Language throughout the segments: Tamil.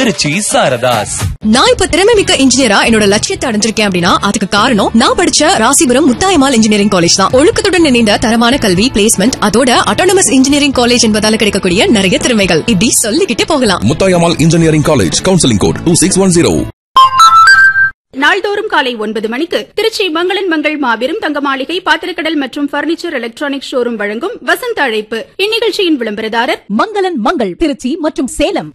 திருச்சி சாரதாஸ் நான் இப்ப திறமை மிக்க இன்ஜினியரா என்னோட லட்சியத்தை அடைஞ்சிருக்கேன் அப்படின்னா அதுக்கு காரணம் நான் படிச்ச ராசிபுரம் முத்தாயமால் இன்ஜினியரிங் காலேஜ் தான் ஒழுக்கத்துடன் இணைந்த தரமான கல்வி பிளேஸ்மெண்ட் அதோட அட்டானமஸ் இன்ஜினியரிங் காலேஜ் என்பதால கிடைக்கக்கூடிய நிறைய திறமைகள் இப்படி சொல்லிக்கிட்டே போகலாம் Muthayammal engineering college counselling code two six one zero நாள்தோறும் காலை ஒன்பது மணிக்கு திருச்சி மங்களன் மங்கள் மாபெரும் தங்க மாளிகை பாத்திரக்கடல் மற்றும் பர்னிச்சர் எலக்ட்ரானிக் ஷோரூம் வழங்கும் வசந்த அழைப்பு இந்நிகழ்ச்சியின் விளம்பரதாரர் மங்களன் மங்கள் திருச்சி மற்றும் சேலம்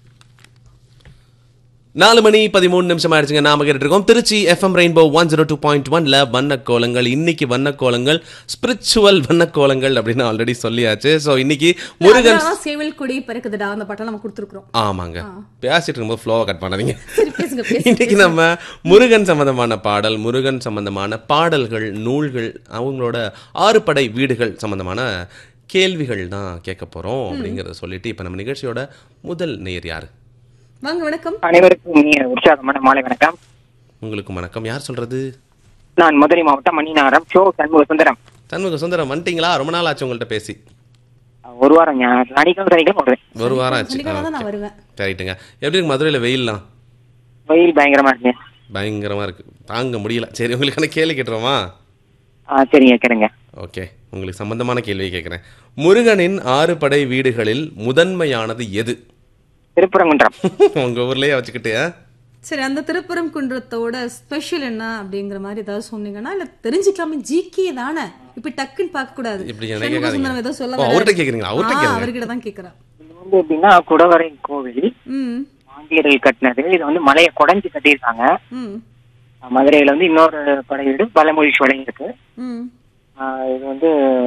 நாலு மணி பதிமூணு நிமிஷம் ஆயிடுச்சுங்க நாம கேட்டு இருக்கோம் Trichy FM rainbow one zero two point ஒன்ல வண்ணக்கோலங்கள் இன்னைக்கு வண்ணக்கோலங்கள் ஸ்பிரிச்சுவல் வண்ணக்கோலங்கள் அப்படின்னு ஆல்ரெடி சொல்லியாச்சு ஸோ இன்னைக்கு முருகன் அதனாலதான் சேவல் கொடி பிறக்குதுடா அந்த பாட்டெல்லாம் நம்ம கொடுத்துருக்கோம் ஆமாங்க பேசிட்டு இருக்கும்போது ஃப்ளோவை கட் பண்ணாதீங்க பேசுங்க பேசுங்க இன்னைக்கு நம்ம முருகன் சம்பந்தமான பாடல் முருகன் சம்பந்தமான பாடல்கள் நூல்கள் அவங்களோட ஆறுபடை வீடுகள் சம்பந்தமான கேள்விகள் தான் கேட்க போறோம் அப்படிங்கறத சொல்லிட்டு இப்ப நம்ம நிகழ்ச்சியோட முதல் நேர் யாரு வாங்க வணக்கம் அனைவருக்கும் இனிய உற்சாகமான மாலை வணக்கம் உங்களுக்கு வணக்கம் யார் சொல்றது நான் மதுரை மாவட்டம் மணிநகரம் ஷோ சண்முக சுந்தரம் சண்முக சுந்தரம் வந்துட்டீங்களா ரொம்ப நாள் ஆச்சு உங்கள்ட்ட பேசி ஒரு வாரம் ஞா- சனிக்கிழமை சனிக்கிழமை வருவேன் ஒரு வாரம் ஆச்சு சனிக்கிழமை தான் ஆ, நான் okay. வருவேன் ரைட்டுங்க எப்படி இருக்கு மதுரையில வெயில்லாம் வெயில் பயங்கரமா இருக்கு பயங்கரமா இருக்கு தாங்க முடியல சரி உங்களுக்கான கேள்வி கேட்டுருவோமா ஆ சரிங்க கேளுங்க ஓகே உங்களுக்கு சம்பந்தமான கேள்வி கேட்குறேன் முருகனின் ஆறு படை வீடுகளில் முதன்மையானது எது திருப்பரங்குன்றம் உங்க ஊர்லயே வச்சுக்கிட்டு ஆ? சரி அந்த திருப்பரம் குன்றத்தோட ஸ்பெஷல் என்ன அப்படிங்கிற மாதிரி ஏதாவது சொன்னீங்கன்னா இல்ல தெரிஞ்சுக்கலாமே ஜிகே தானே இப்ப டக்குன்னு பார்க்க கூடாது இப்படி என்ன சண்முக கேட்காதீங்க. சுந்தரம் ஏதோ சொல்ல ஓ, வராரு. அவர்ட்ட கேக்குறீங்களா? அவர்ட்ட ஆ, கேளுங்க. அவர்கிட்ட தான் கேக்குறேன் இது வந்து எப்படின்னா குடவரை கோவில் ம் பாண்டியர்கள் கட்டினது இது வந்து மலையை குடைஞ்சு கட்டியிருக்காங்க ம் மதுரையில வந்து இன்னொரு படை வீடு பழமொழி இருக்கு ம் ஆ, இது வந்து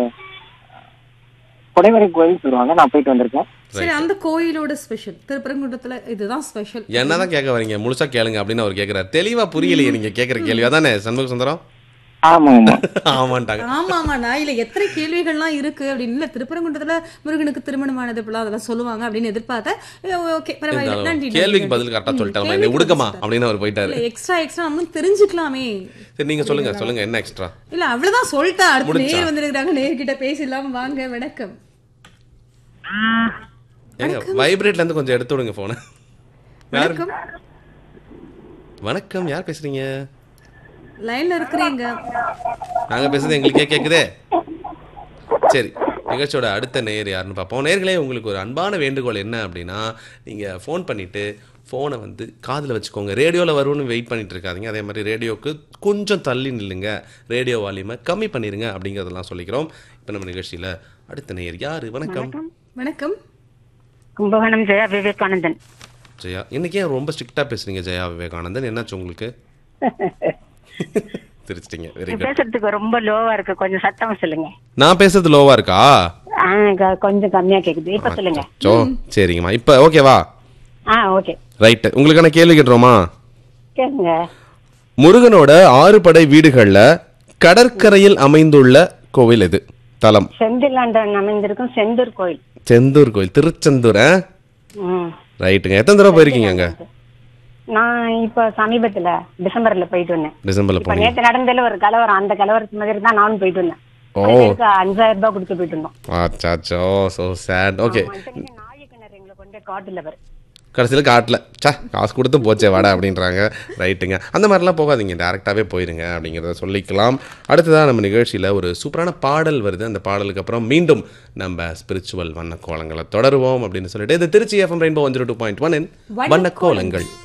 குடைவரை கோவில் சொல்லுவாங்க நான் போயிட்டு வந்திருக்கேன் சரி அந்த கோயிலோட ஸ்பெஷல் திருப்பரங்குன்றத்துல இதுதான் ஸ்பெஷல் என்னதான் கேட்க வரீங்க முழுசா கேளுங்க அப்படின்னு அவர் கேக்குறாரு தெளிவா புரியலையே நீங்க கேக்குற கேள்வி அதானே சண்முக சுந்தரம் ஆமா ஆமா ஆமாண்டாங்க ஆமா ஆமா நான் இல்ல எத்தனை கேள்விகள்லாம் இருக்கு அப்படின்னு இல்ல திருப்பரங்குன்றத்துல முருகனுக்கு திருமணமானது இப்பெல்லாம் அதெல்லாம் சொல்லுவாங்க அப்படின்னு எதிர்பார்த்தேன் ஓகே பரவாயில்ல இருந்தாலும் நன்றி கேள்விக்கு பதில் கரெக்டா சொல்லிட்டாங்க என்ன உடுக்கமா அப்படின்னு அவர் போயிட்டாரு எக்ஸ்ட்ரா எக்ஸ்ட்ரா நம்மளும் தெரிஞ்சுக்கலாமே சரி நீங்க சொல்லுங்க சொல்லுங்க என்ன எக்ஸ்ட்ரா இல்ல அவ்வளவுதான் சொல்லிட்டேன் அடுத்து முடிஞ்சா? நேர் வந்திருக்காங்க நேர்கிட்ட பேசிடலாம் வாங்க வணக்கம் ஏங்க வைப்ரேட்ல இருந்து கொஞ்சம் எடுத்து விடுங்க போன வணக்கம் வணக்கம் யார் பேசுறீங்க லைன்ல இருக்கிறீங்க நாங்க பேசுறது எங்களுக்கே கேக்குதே சரி நிகழ்ச்சியோட அடுத்த நேர் யாருன்னு பார்ப்போம் நேர்களே உங்களுக்கு ஒரு அன்பான வேண்டுகோள் என்ன அப்படின்னா நீங்கள் ஃபோன் பண்ணிவிட்டு ஃபோனை வந்து காதில் வச்சுக்கோங்க ரேடியோவில் வரும்னு வெயிட் பண்ணிட்டு இருக்காதீங்க அதே மாதிரி ரேடியோவுக்கு கொஞ்சம் தள்ளி நில்லுங்க ரேடியோ வால்யூமை கம்மி பண்ணிடுங்க அப்படிங்கிறதெல்லாம் சொல்லிக்கிறோம் இப்போ நம்ம நிகழ்ச்சியில் அடுத்த நேர் யார் வணக்கம் வணக்கம் கும்பகோணம் ஜெயா விவேகானந்தன் ஜெயா இன்னைக்கு ஏன் ரொம்ப ஸ்ட்ரிக்டாக பேசுறீங்க ஜெயா விவேகானந்தன் என்னாச்சு உங்களுக்கு திருச்சிட்டிங்க வெரி குட் பேசுறதுக்கு ரொம்ப லோவா இருக்கு கொஞ்சம் சத்தம் சொல்லுங்க நான் பேசுறது லோவாக இருக்கா ஆ, க- கொஞ்சம் கம்மியா கேக்குது இப்ப சொல்லுங்க சோ சரிங்கம்மா இப்போ ஓகேவா ஆ ஓகே ரைட்டு உங்களுக்கான கேள்வி கேட்டுருவோமா கேளுங்க முருகனோட ஆறு படை வீடுகள்ல கடற்கரையில் அமைந்துள்ள கோவில் எது தலம் செந்திலாண்டன் அமைந்திருக்கும் செந்தூர் கோயில் செந்தூர் கோயில் திருச்செந்தூர் ஆ? ம். ரைட்டுங்க எத்தனை தடவை போயிருக்கீங்க அங்க நான் இப்ப சமீபத்துல டிசம்பர்ல போயிட்டு வந்தேன் டிசம்பர்ல இப்ப போனீங்க நேத்து நடந்ததுல ஒரு கலவரம் அந்த கலவரத்து மாதிரி தான் நானும் போயிட்டு வந்தேன் ஓ. அதுக்கு அஞ்சாயிரம் ரூபாய் கொடுத்து போயிட்டு இருந்தோம் ஆச்சாச்சோ ஸோ சேட் ஓகே இத்தனைக்கும் நாயக்கிணறு எங்களை கொண்டு காட்டுல பாரு கடைசியில் காட்டல சா காசு கொடுத்து போச்சே வாடா அப்படின்றாங்க ரைட்டுங்க அந்த மாதிரிலாம் போகாதீங்க டேரெக்டாகவே போயிருங்க அப்படிங்கிறத சொல்லிக்கலாம் அடுத்ததாக நம்ம நிகழ்ச்சியில் ஒரு சூப்பரான பாடல் வருது அந்த பாடலுக்கு அப்புறம் மீண்டும் நம்ம ஸ்பிரிச்சுவல் வண்ண கோலங்களை தொடருவோம் அப்படின்னு சொல்லிட்டு இது Trichy FM rainbow one zero two point one Vanna கோலங்கள்